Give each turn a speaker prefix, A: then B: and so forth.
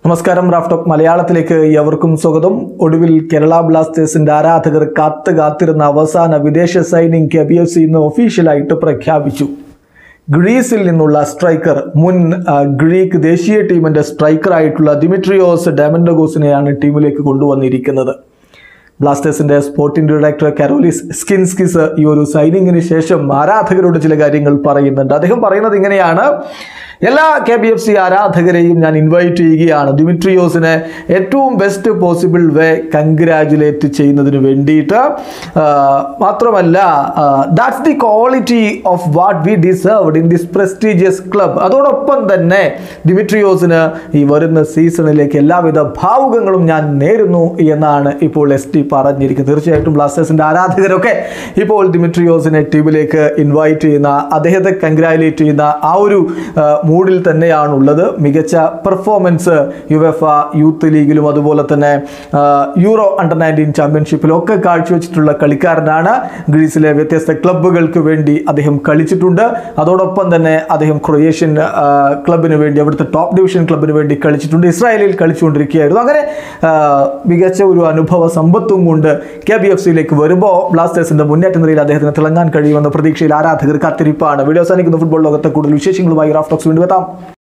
A: നമസ്കാരം റാഫ്റ്റോക്ക് മലയാളത്തിലേക്ക് എവർക്കും സ്വാഗതം ഒടുവിൽ കേരള ബ്ലാസ്റ്റേഴ്സിന്റെ ആരാധകർ കാത്ത് കാത്തിരുന്ന അവസാന വിദേശ signing K B F C ഇന്ന് ഒഫീഷ്യലായിട്ട് പ്രഖ്യാപിച്ചു ഗ്രീസിൽ നിന്നുള്ള സ്ട്രൈക്കർ മുൻ ആ, ഗ്രീക്ക് ദേശീയ ടീമിന്റെ സ്ട്രൈക്കറായിട്ടുള്ള ദിമിട്രിയോസ് ഡാമൻഡഗോസിനെയാണ് ടീമിലേക്ക് കൊണ്ടുവന്നിരിക്കുന്നത് ബ്ലാസ്റ്റേഴ്സിന്റെ സ്പോർട്ടിംഗ് ഡയറക്ടർ കാരോലിസ് സ്കിൻസ്കിസ് ഈ ഒരു സൈനിങ്ങിന് ശേഷം ആരാധകരോട് ചില കാര്യങ്ങൾ പറയുന്നുണ്ട് അദ്ദേഹം പറയുന്നത് ഇങ്ങനെയാണ് എല്ലാ കെ ബി എഫ് സി ആരാധകരെയും ഞാൻ ഇൻവൈറ്റ് ചെയ്യുകയാണ് ദിമിട്രിയോസിനെ ഏറ്റവും ബെസ്റ്റ് പോസിബിൾ വേ കൺഗ്രാജുലേറ്റ് ചെയ്യുന്നതിന് വേണ്ടിയിട്ട് ആ, മാത്രമല്ല that's the quality of what we deserved in this prestigious club അതോടൊപ്പം തന്നെ ദിമിട്രിയോസിന് ഈ വരുന്ന സീസണിലേക്ക് എല്ലാവിധ ഭാവുകങ്ങളും ഞാൻ നേരുന്നു എന്നാണ് ഇപ്പോൾ എസ് ടി പറഞ്ഞിരിക്കുന്നത് തീർച്ചയായിട്ടും ബ്ലാസ്റ്റേഴ്സിന്റെ ആരാധകരൊക്കെ ഇപ്പോൾ ദിമിട്രിയോസിനെ ടീമിലേക്ക് ഇൻവൈറ്റ് ചെയ്യുന്ന അദ്ദേഹത്തെ കൺഗ്രാജുലേറ്റ് ചെയ്യുന്ന ആ ഒരു ആ, മൂഡിൽ തന്നെയാണുള്ളത് മികച്ച പെർഫോമൻസ് യുവെഫ യൂത്ത് ലീഗിലും അതുപോലെ തന്നെ ആ, യൂറോ അണ്ടർ നയൻറ്റീൻ ചാമ്പ്യൻഷിപ്പിലും ഒക്കെ കാഴ്ചവെച്ചിട്ടുള്ള കളിക്കാരനാണ് ഗ്രീസിലെ വ്യത്യസ്ത ക്ലബ്ബുകൾക്ക് വേണ്ടി അദ്ദേഹം കളിച്ചിട്ടുണ്ട് അതോടൊപ്പം തന്നെ അദ്ദേഹം ക്രൊയേഷ്യൻ ആ, ക്ലബിന് വേണ്ടി അവിടുത്തെ ടോപ്പ് ഡിവിഷൻ ക്ലബിന് വേണ്ടി കളിച്ചിട്ടുണ്ട് ഇസ്രായേലിൽ കളിച്ചുകൊണ്ടിരിക്കുകയായിരുന്നു അങ്ങനെ ആ, മികച്ച ഒരു അനുഭവ സമ്പത്തും കൊണ്ട് കെ ബി എഫ് സിയിലേക്ക് വരുമ്പോൾ ബ്ലാസ്റ്റേഴ്സിന്റെ മുന്നേറ്റ നിരയിൽ അദ്ദേഹത്തിന് തിളങ്ങാൻ കഴിയുമെന്ന പ്രതീക്ഷയിൽ ആരാധകർ കാത്തിരിപ്പാണ് വീഡിയോ അവസാനിക്കുന്ന ഫുട്ബോൾ ലോകത്തെ കൂടുതൽ വിശേഷങ്ങളുമായി റാഫ്റ്റോക്സ് വീണ്ടും എത്താം